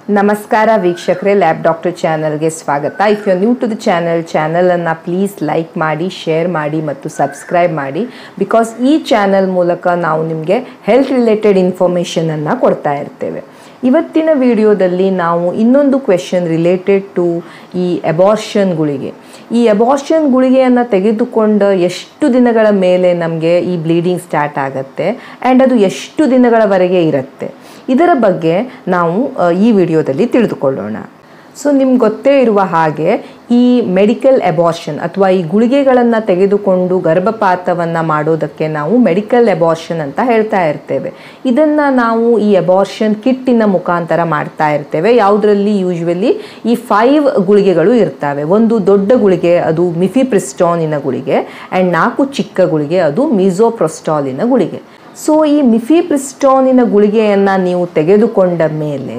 ನಮಸ್ಕಾರ ವೀಕ್ಷಕರೇ lab doctor ಚಾನಲ್ಗೆ ಸ್ವಾಗತ if you new to the channel ಚಾನಲನ್ನು ಪ್ಲೀಸ್ ಲೈಕ್ ಮಾಡಿ ಶೇರ್ ಮಾಡಿ ಮತ್ತು ಸಬ್ಸ್ಕ್ರೈಬ್ ಮಾಡಿ ಬಿಕಾಸ್ ಈ ಚಾನಲ್ ಮೂಲಕ ನಾವು ನಿಮಗೆ ಹೆಲ್ತ್ ರಿಲೇಟೆಡ್ ಇನ್ಫಾರ್ಮೇಷನನ್ನು ಕೊಡ್ತಾ ಇರ್ತೇವೆ ಇವತ್ತಿನ ವಿಡಿಯೋದಲ್ಲಿ ನಾವು ಇನ್ನೊಂದು ಕ್ವೆಶನ್ ರಿಲೇಟೆಡ್ ಟು ಈ ಅಬಾರ್ಷನ್ ಗುಳಿಗೆ ಈ ಅಬಾರ್ಷನ್ ಗುಳಿಗೆಯನ್ನು ತೆಗೆದುಕೊಂಡ ಎಷ್ಟು ದಿನಗಳ ಮೇಲೆ ನಮಗೆ ಈ ಬ್ಲೀಡಿಂಗ್ ಸ್ಟಾರ್ಟ್ ಆಗುತ್ತೆ ಆ್ಯಂಡ್ ಅದು ಎಷ್ಟು ದಿನಗಳವರೆಗೆ ಇರುತ್ತೆ ಇದರ ಬಗ್ಗೆ ನಾವು ಅ, ಈ ವಿಡಿಯೋದಲ್ಲಿ ತಿಳಿದುಕೊಳ್ಳೋಣ ಸೊ ನಿಮ್ಗೆ ಗೊತ್ತೇ ಇರುವ ಹಾಗೆ ಈ ಮೆಡಿಕಲ್ ಅಬಾರ್ಷನ್ ಅಥವಾ ಈ ಗುಳಿಗೆಗಳನ್ನು ತೆಗೆದುಕೊಂಡು ಗರ್ಭಪಾತವನ್ನು ಮಾಡೋದಕ್ಕೆ ನಾವು ಮೆಡಿಕಲ್ ಅಬಾರ್ಷನ್ ಅಂತ ಹೇಳ್ತಾ ಇರ್ತೇವೆ ಇದನ್ನು ನಾವು ಈ ಅಬಾರ್ಷನ್ ಕಿಟ್ಟಿನ ಮುಖಾಂತರ ಮಾಡ್ತಾ ಇರ್ತೇವೆ ಯಾವುದರಲ್ಲಿ ಯೂಶ್ವಲಿ ಈ ಫೈವ್ ಗುಳಿಗೆಗಳು ಇರ್ತವೆ ಒಂದು ದೊಡ್ಡ ಗುಳಿಗೆ ಅದು ಮಿಫಿಪ್ರಿಸ್ಟಾನಿನ ಗುಳಿಗೆ ಆ್ಯಂಡ್ ನಾಲ್ಕು ಚಿಕ್ಕ ಗುಳಿಗೆ ಅದು ಮಿಸೋಪ್ರೊಸ್ಟಾಲಿನ ಗುಳಿಗೆ ಸೊ ಈ ಮಿಫಿಪ್ರಿಸ್ಟಾನಿನ ಗುಳಿಗೆಯನ್ನು ನೀವು ತೆಗೆದುಕೊಂಡ ಮೇಲೆ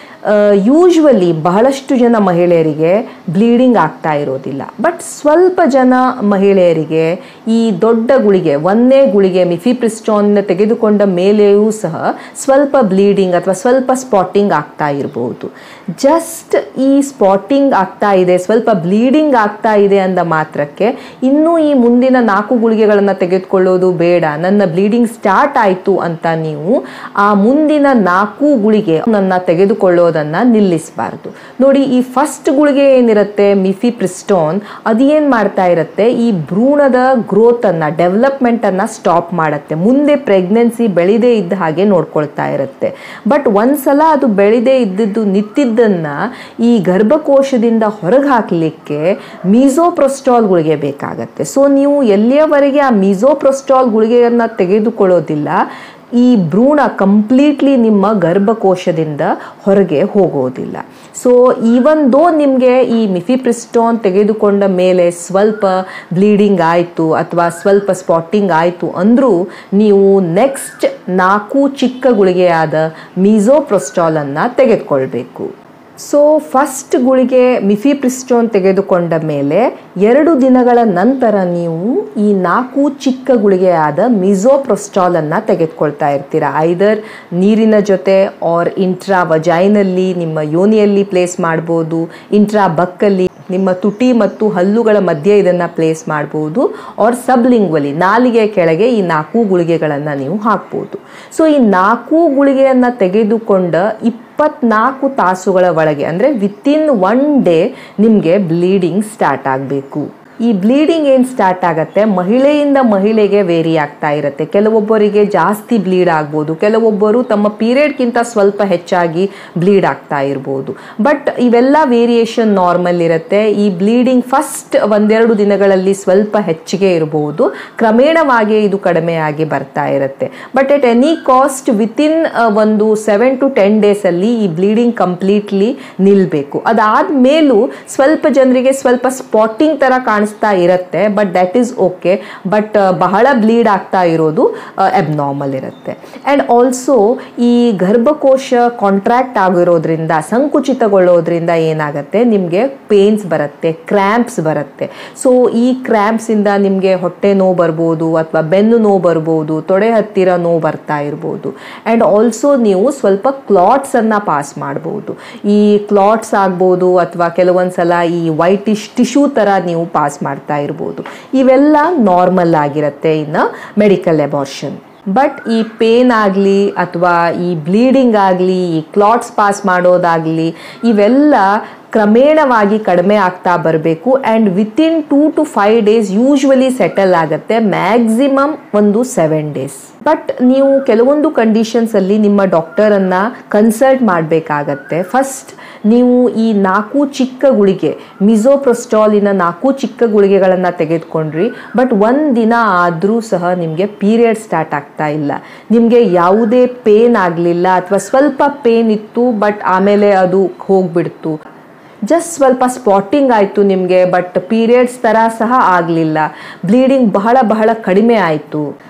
ಯೂಶ್ವಲಿ ಬಹಳಷ್ಟು ಜನ ಮಹಿಳೆಯರಿಗೆ ಬ್ಲೀಡಿಂಗ್ ಆಗ್ತಾ ಇರೋದಿಲ್ಲ ಬಟ್ ಸ್ವಲ್ಪ ಜನ ಮಹಿಳೆಯರಿಗೆ ಈ ದೊಡ್ಡ ಗುಳಿಗೆ ಒಂದೇ ಗುಳಿಗೆ ಮಿಫಿಪ್ರಿಸ್ಟಾನ್ನ ತೆಗೆದುಕೊಂಡ ಮೇಲೆಯೂ ಸಹ ಸ್ವಲ್ಪ ಬ್ಲೀಡಿಂಗ್ ಅಥವಾ ಸ್ವಲ್ಪ ಸ್ಪಾಟಿಂಗ್ ಆಗ್ತಾ ಇರಬಹುದು ಜಸ್ಟ್ ಈ ಸ್ಪಾಟಿಂಗ್ ಆಗ್ತಾ ಇದೆ ಸ್ವಲ್ಪ ಬ್ಲೀಡಿಂಗ್ ಆಗ್ತಾ ಇದೆ ಅಂದ ಮಾತ್ರಕ್ಕೆ ಇನ್ನೂ ಈ ಮುಂದಿನ ನಾಲ್ಕು ಗುಳಿಗೆಗಳನ್ನು ತೆಗೆದುಕೊಳ್ಳೋದು ಬೇಡ ನನ್ನ ಬ್ಲೀಡಿಂಗ್ ಸ್ಟಾರ್ಟ್ ಆಯಿತು ಅಂತ ನೀವು ಆ ಮುಂದಿನ ನಾಲ್ಕು ಗುಳಿಗೆ ನನ್ನ ತೆಗೆದುಕೊಳ್ಳೋದನ್ನ ನಿಲ್ಲಿಸಬಾರ್ದು ನೋಡಿ ಈ ಫಸ್ಟ್ ಗುಳಿಗೆ ಏನಿರುತ್ತೆ ಮಿಫಿಪ್ರಿಸ್ಟೋನ್ ಅದೇನ್ ಮಾಡ್ತಾ ಇರುತ್ತೆ ಈ ಭ್ರೂಣದ ಗ್ರೋತ್ ಅನ್ನ ಡೆವಲಪ್ಮೆಂಟ್ ಅನ್ನ ಸ್ಟಾಪ್ ಮಾಡುತ್ತೆ ಮುಂದೆ ಪ್ರೆಗ್ನೆನ್ಸಿ ಬೆಳೆದೇ ಇದ್ದ ಹಾಗೆ ನೋಡ್ಕೊಳ್ತಾ ಇರುತ್ತೆ ಬಟ್ ಒಂದ್ಸಲ ಅದು ಬೆಳೆದೇ ಇದ್ದದ್ದು ನಿಂತಿದ್ದನ್ನ ಈ ಗರ್ಭಕೋಶದಿಂದ ಹೊರಗೆ ಹಾಕಲಿಕ್ಕೆ ಮೀಸೋಪ್ರೊಸ್ಟಾಲ್ ಗುಳಿಗೆ ಬೇಕಾಗತ್ತೆ ಸೊ ನೀವು ಎಲ್ಲಿಯವರೆಗೆ ಆ ಮೀಸೋಪ್ರೊಸ್ಟಾಲ್ ಗುಳಿಗೆಯನ್ನ ತೆಗೆದುಕೊಳ್ಳೋದಿಲ್ಲ ಈ ಭ್ರೂಣ ಕಂಪ್ಲೀಟ್ಲಿ ನಿಮ್ಮ ಗರ್ಭಕೋಶದಿಂದ ಹೊರಗೆ ಹೋಗೋದಿಲ್ಲ ಸೊ ಈವನ್ ದೋ ನಿಮಗೆ ಈ ಮಿಫಿಪ್ರಿಸ್ಟೋನ್ ತೆಗೆದುಕೊಂಡ ಮೇಲೆ ಸ್ವಲ್ಪ ಬ್ಲೀಡಿಂಗ್ ಆಯಿತು ಅಥವಾ ಸ್ವಲ್ಪ ಸ್ಪಾಟಿಂಗ್ ಆಯಿತು ಅಂದರೂ ನೀವು ನೆಕ್ಸ್ಟ್ ನಾಲ್ಕು ಚಿಕ್ಕ ಗುಳಿಗೆಯಾದ ಮೀಸೋಪ್ರೊಸ್ಟಾಲನ್ನು ತೆಗೆದುಕೊಳ್ಬೇಕು ಸೊ ಫಸ್ಟ್ ಗುಳಿಗೆ ಮಿಫಿಪ್ರಿಸ್ಟೋನ್ ತೆಗೆದುಕೊಂಡ ಮೇಲೆ ಎರಡು ದಿನಗಳ ನಂತರ ನೀವು ಈ ನಾಲ್ಕು ಚಿಕ್ಕ ಗುಳಿಗೆಯಾದ ಮಿಸೋಪ್ರೊಸ್ಟಾಲನ್ನು ತೆಗೆದುಕೊಳ್ತಾ ಇರ್ತೀರ ಐದರ್ ನೀರಿನ ಜೊತೆ ಆರ್ ಇಂಟ್ರಾ ವಜೈನಲ್ಲಿ ನಿಮ್ಮ ಯೋನಿಯಲ್ಲಿ ಪ್ಲೇಸ್ ಮಾಡ್ಬೋದು ಇಂಟ್ರಾ ಬಕ್ಕಲ್ಲಿ ನಿಮ್ಮ ತುಟಿ ಮತ್ತು ಹಲ್ಲುಗಳ ಮಧ್ಯೆ ಇದನ್ನು ಪ್ಲೇಸ್ ಮಾಡ್ಬೋದು ಆರ್ ಸಬ್ಲಿಂಗ್ವಲಿ ನಾಲಿಗೆ ಕೆಳಗೆ ಈ ನಾಲ್ಕು ಗುಳಿಗೆಗಳನ್ನು ನೀವು ಹಾಕ್ಬೋದು ಸೊ ಈ ನಾಲ್ಕು ಗುಳಿಗೆಯನ್ನು ತೆಗೆದುಕೊಂಡ ಇಪ್ಪತ್ನಾಲ್ಕು ತಾಸುಗಳ ಒಳಗೆ ಅಂದರೆ ವಿತಿನ್ ಒನ್ ಡೇ ನಿಮಗೆ ಬ್ಲೀಡಿಂಗ್ ಸ್ಟಾರ್ಟ್ ಆಗಬೇಕು ಈ ಬ್ಲೀಡಿಂಗ್ ಏನು ಸ್ಟಾರ್ಟ್ ಆಗುತ್ತೆ ಮಹಿಳೆಯಿಂದ ಮಹಿಳೆಗೆ ವೇರಿ ಆಗ್ತಾ ಇರುತ್ತೆ ಕೆಲವೊಬ್ಬರಿಗೆ ಜಾಸ್ತಿ ಬ್ಲೀಡ್ ಆಗ್ಬೋದು ಕೆಲವೊಬ್ಬರು ತಮ್ಮ ಪೀರಿಯಡ್ಗಿಂತ ಸ್ವಲ್ಪ ಹೆಚ್ಚಾಗಿ ಬ್ಲೀಡ್ ಆಗ್ತಾ ಇರ್ಬೋದು ಬಟ್ ಇವೆಲ್ಲ ವೇರಿಯೇಷನ್ ನಾರ್ಮಲ್ ಇರುತ್ತೆ ಈ ಬ್ಲೀಡಿಂಗ್ ಫಸ್ಟ್ ಒಂದೆರಡು ದಿನಗಳಲ್ಲಿ ಸ್ವಲ್ಪ ಹೆಚ್ಚಿಗೆ ಇರಬಹುದು ಕ್ರಮೇಣವಾಗಿ ಇದು ಕಡಿಮೆಯಾಗಿ ಬರ್ತಾ ಇರುತ್ತೆ but at any cost within ಒಂದು ಸೆವೆನ್ ಟು ಟೆನ್ ಡೇಸಲ್ಲಿ ಈ ಬ್ಲೀಡಿಂಗ್ ಕಂಪ್ಲೀಟ್ಲಿ ನಿಲ್ಲಬೇಕು ಅದಾದ್ಮೇಲೂ ಸ್ವಲ್ಪ ಜನರಿಗೆ ಸ್ವಲ್ಪ ಸ್ಪಾಟಿಂಗ್ ಥರ ಕಾಣಿಸ್ತಾ ಇರುತ್ತೆ but that is okay but ಬಹಳ ಬ್ಲೀಡ್ ಆಗ್ತಾ ಇರೋದು ಅಬ್ನಾರ್ಮಲ್ ಇರುತ್ತೆ ಆ್ಯಂಡ್ ಆಲ್ಸೋ ಈ ಗರ್ಭಕೋಶ ಕಾಂಟ್ರಾಕ್ಟ್ ಆಗಿರೋದ್ರಿಂದ ಸಂಕುಚಿತಗೊಳ್ಳೋದ್ರಿಂದ ಏನಾಗುತ್ತೆ ನಿಮಗೆ ಪೇನ್ಸ್ ಬರುತ್ತೆ ಕ್ರ್ಯಾಂಪ್ಸ್ ಬರುತ್ತೆ ಸೊ ಈ ಕ್ರ್ಯಾಂಪ್ಸಿಂದ ನಿಮಗೆ ಹೊಟ್ಟೆ ನೋವು ಬರ್ಬೋದು ಅಥವಾ ಬೆನ್ನು ನೋವು ಬರ್ಬೋದು ತೊಡೆ ಹತ್ತಿರ ನೋವು ಬರ್ತಾ ಇರ್ಬೋದು ಆ್ಯಂಡ್ ಆಲ್ಸೋ ನೀವು ಸ್ವಲ್ಪ ಕ್ಲಾಟ್ಸನ್ನು ಪಾಸ್ ಮಾಡ್ಬೋದು ಈ ಕ್ಲಾಟ್ಸ್ ಆಗ್ಬೋದು ಅಥವಾ ಕೆಲವೊಂದು ಸಲ ಈ ವೈಟಿಶ್ ಟಿಶ್ಯೂ ಥರ ನೀವು ಪಾಸ್ ಮಾಡ್ತಾ ಇರ್ಬೋದು ಇವೆಲ್ಲ ನಾರ್ಮಲ್ ಆಗಿರುತ್ತೆ ಇನ್ನು ಮೆಡಿಕಲ್ ಅಬಾರ್ಷನ್ ಬಟ್ ಈ ಪೇನ್ ಆಗಲಿ ಅಥವಾ ಈ ಬ್ಲೀಡಿಂಗ್ ಆಗಲಿ ಈ ಕ್ಲಾಟ್ಸ್ ಪಾಸ್ ಮಾಡೋದಾಗಲಿ ಇವೆಲ್ಲ ಕ್ರಮೇಣವಾಗಿ ಕಡಿಮೆ ಆಗ್ತಾ ಬರಬೇಕು and within two to five days usually settle ಆಗುತ್ತೆ ಮ್ಯಾಕ್ಸಿಮಮ್ ಒಂದು ಸೆವೆನ್ ಡೇಸ್ ಬಟ್ ನೀವು ಕೆಲವೊಂದು ಕಂಡೀಷನ್ಸಲ್ಲಿ ನಿಮ್ಮ ಡಾಕ್ಟರನ್ನು ಕನ್ಸಲ್ಟ್ ಮಾಡಬೇಕಾಗತ್ತೆ ಫಸ್ಟ್ ನೀವು ಈ ನಾಲ್ಕು ಚಿಕ್ಕ ಗುಳಿಗೆ ಮಿಸೋಪ್ರೊಸ್ಟಾಲಿನ ನಾಲ್ಕು ಚಿಕ್ಕ ಗುಳಿಗೆಗಳನ್ನು ತೆಗೆದುಕೊಂಡ್ರಿ ಬಟ್ ಒಂದು ದಿನ ಆದರೂ ಸಹ ನಿಮಗೆ ಪೀರಿಯಡ್ ಸ್ಟಾರ್ಟ್ ಆಗ್ತಾ ಇಲ್ಲ ನಿಮಗೆ ಯಾವುದೇ ಪೇನ್ ಆಗಲಿಲ್ಲ ಅಥವಾ ಸ್ವಲ್ಪ ಪೇನ್ ಇತ್ತು ಬಟ್ ಆಮೇಲೆ ಅದು ಹೋಗ್ಬಿಡ್ತು ಜಸ್ಟ್ ಸ್ವಲ್ಪ ಸ್ಪಾಟಿಂಗ್ ಆಯಿತು ನಿಮಗೆ ಬಟ್ ಪೀರಿಯಡ್ಸ್ ಥರ ಸಹ ಆಗಲಿಲ್ಲ ಬ್ಲೀಡಿಂಗ್ ಬಹಳ ಬಹಳ ಕಡಿಮೆ ಆಯಿತು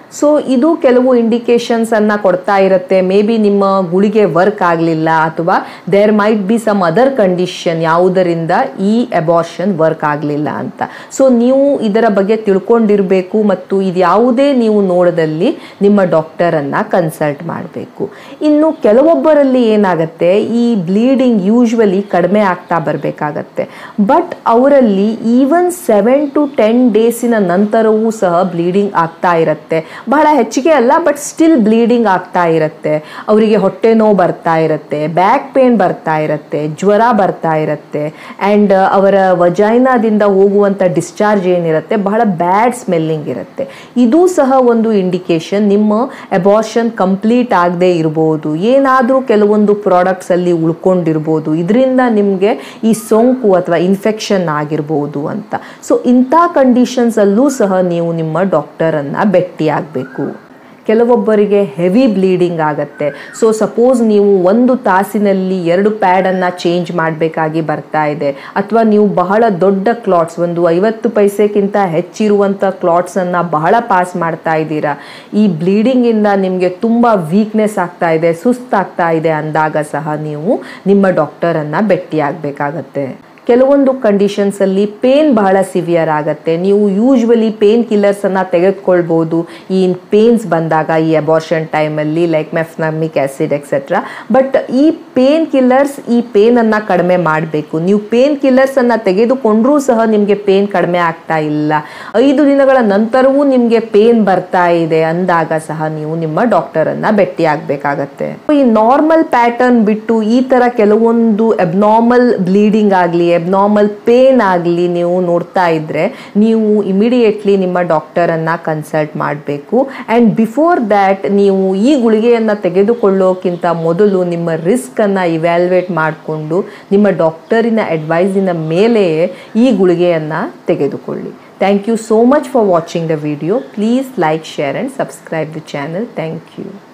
ಸೊ ಇದು ಕೆಲವು ಇಂಡಿಕೇಶನ್ಸ್ ಅನ್ನ ಕೊಡ್ತಾ ಇರುತ್ತೆ ಮೇ ಬಿ ನಿಮ್ಮ ಗುಳಿಗೆ ವರ್ಕ್ ಆಗಲಿಲ್ಲ ಅಥವಾ there might be some other condition ಯಾವುದರಿಂದ ಈ ಅಬಾರ್ಷನ್ ವರ್ಕ್ ಆಗಲಿಲ್ಲ ಅಂತ ಸೊ ನೀವು ಇದರ ಬಗ್ಗೆ ತಿಳ್ಕೊಂಡಿರಬೇಕು ಮತ್ತು ಇದು ಯಾವುದೇ ನೀವು ನೋಡದಲ್ಲಿ ನಿಮ್ಮ ಡಾಕ್ಟರನ್ನು ಕನ್ಸಲ್ಟ್ ಮಾಡಬೇಕು ಇನ್ನು ಕೆಲವೊಬ್ಬರಲ್ಲಿ ಏನಾಗುತ್ತೆ ಈ ಬ್ಲೀಡಿಂಗ್ ಯೂಶ್ವಲಿ ಕಡಿಮೆ ಆಗ್ತಾ ಬರಬೇಕಾಗತ್ತೆ ಬಟ್ ಅವರಲ್ಲಿ ಈವನ್ ಸೆವೆನ್ ಟು ಟೆನ್ ಡೇಸಿನ ನಂತರವೂ ಸಹ ಬ್ಲೀಡಿಂಗ್ ಆಗ್ತಾ ಇರುತ್ತೆ ಬಹಳ ಹೆಚ್ಚಿಗೆ ಅಲ್ಲ ಬಟ್ ಸ್ಟಿಲ್ ಬ್ಲೀಡಿಂಗ್ ಆಗ್ತಾ ಇರುತ್ತೆ ಅವರಿಗೆ ಹೊಟ್ಟೆ ನೋವು ಬರ್ತಾ ಇರುತ್ತೆ ಬ್ಯಾಕ್ ಪೇನ್ ಬರ್ತಾ ಇರುತ್ತೆ ಜ್ವರ ಬರ್ತಾ ಇರುತ್ತೆ ಆ್ಯಂಡ್ ಅವರ ವಜೈನಾದಿಂದ ಹೋಗುವಂಥ ಡಿಸ್ಚಾರ್ಜ್ ಏನಿರುತ್ತೆ ಬಹಳ ಬ್ಯಾಡ್ ಸ್ಮೆಲ್ಲಿಂಗ್ ಇರುತ್ತೆ ಇದು ಸಹ ಒಂದು ಇಂಡಿಕೇಶನ್ ನಿಮ್ಮ ಅಬಾರ್ಷನ್ ಕಂಪ್ಲೀಟ್ ಆಗದೆ ಇರ್ಬೋದು ಏನಾದರೂ ಕೆಲವೊಂದು ಪ್ರಾಡಕ್ಟ್ಸಲ್ಲಿ ಉಳ್ಕೊಂಡಿರ್ಬೋದು ಇದರಿಂದ ನಿಮಗೆ ಈ ಸೋಂಕು ಅಥವಾ ಇನ್ಫೆಕ್ಷನ್ ಆಗಿರ್ಬೋದು ಅಂತ ಸೊ ಇಂಥ ಕಂಡೀಷನ್ಸಲ್ಲೂ ಸಹ ನೀವು ನಿಮ್ಮ ಡಾಕ್ಟರನ್ನು ಭೇಟಿಯಾಗಬೇಕು ಕೆಲವೊಬ್ಬರಿಗೆ ಹೆವಿ ಬ್ಲೀಡಿಂಗ್ ಆಗುತ್ತೆ ಸೊ ಸಪೋಸ್ ನೀವು ಒಂದು ತಾಸಿನಲ್ಲಿ ಎರಡು ಪ್ಯಾಡನ್ನು ಚೇಂಜ್ ಮಾಡಬೇಕಾಗಿ ಬರ್ತಾ ಇದೆ ಅಥವಾ ನೀವು ಬಹಳ ದೊಡ್ಡ ಕ್ಲಾಟ್ಸ್ ಒಂದು ಐವತ್ತು ಪೈಸೆಗಿಂತ ಹೆಚ್ಚಿರುವಂಥ ಕ್ಲಾಟ್ಸನ್ನು ಬಹಳ ಪಾಸ್ ಮಾಡ್ತಾ ಇದ್ದೀರಾ ಈ ಬ್ಲೀಡಿಂಗಿಂದ ನಿಮಗೆ ತುಂಬ ವೀಕ್ನೆಸ್ ಆಗ್ತಾ ಇದೆ ಸುಸ್ತಾಗ್ತಾ ಇದೆ ಅಂದಾಗ ಸಹ ನೀವು ನಿಮ್ಮ ಡಾಕ್ಟರನ್ನು ಭೇಟಿಯಾಗಬೇಕಾಗತ್ತೆ ಕೆಲವೊಂದು ಕಂಡೀಷನ್ಸಲ್ಲಿ ಪೇನ್ ಬಹಳ ಸಿವಿಯರ್ ಆಗುತ್ತೆ ನೀವು ಯೂಶ್ವಲಿ ಪೇನ್ ಕಿಲ್ಲರ್ಸನ್ನು ತೆಗೆದುಕೊಳ್ಬೋದು ಈ ಪೇನ್ಸ್ ಬಂದಾಗ ಈ ಅಬಾರ್ಷನ್ ಟೈಮಲ್ಲಿ like mefenamic acid etcetera but ಈ ಪೇನ್ ಕಿಲ್ಲರ್ಸ್ ಈ ಪೇನನ್ನು ಕಡಿಮೆ ಮಾಡಬೇಕು ನೀವು ಪೇನ್ ಕಿಲ್ಲರ್ಸನ್ನು ತೆಗೆದುಕೊಂಡ್ರೂ ಸಹ ನಿಮಗೆ ಪೇನ್ ಕಡಿಮೆ ಆಗ್ತಾ ಇಲ್ಲ ಐದು ದಿನಗಳ ನಂತರವೂ ನಿಮಗೆ ಪೇನ್ ಬರ್ತಾ ಇದೆ ಅಂದಾಗ ಸಹ ನೀವು ನಿಮ್ಮ ಡಾಕ್ಟರನ್ನು ಭೇಟಿಯಾಗಬೇಕಾಗತ್ತೆ ಈ ನಾರ್ಮಲ್ ಪ್ಯಾಟರ್ನ್ ಬಿಟ್ಟು ಈ ಥರ ಕೆಲವೊಂದು ಅಬ್ನಾರ್ಮಲ್ ಬ್ಲೀಡಿಂಗ್ ಆಗಲಿ ಅಬ್ನಾರ್ಮಲ್ ಪೇನ್ ಆಗಲಿ ನೀವು ನೋಡ್ತಾ ಇದ್ರೆ ನೀವು ಇಮಿಡಿಯೇಟ್ಲಿ ನಿಮ್ಮ ಡಾಕ್ಟರನ್ನು ಕನ್ಸಲ್ಟ್ ಮಾಡಬೇಕು ಆ್ಯಂಡ್ ಬಿಫೋರ್ ದ್ಯಾಟ್ ನೀವು ಈ ಗುಳಿಗೆಯನ್ನು ತೆಗೆದುಕೊಳ್ಳೋಕ್ಕಿಂತ ಮೊದಲು ನಿಮ್ಮ ರಿಸ್ಕನ್ನು ಇವ್ಯಾಲ್ಯುವೇಟ್ ಮಾಡಿಕೊಂಡು ನಿಮ್ಮ ಡಾಕ್ಟರಿನ ಅಡ್ವೈಸಿನ ಮೇಲೆಯೇ ಈ ಗುಳಿಗೆಯನ್ನು ತೆಗೆದುಕೊಳ್ಳಿ thank you so much for watching the video please like share and subscribe the channel thank you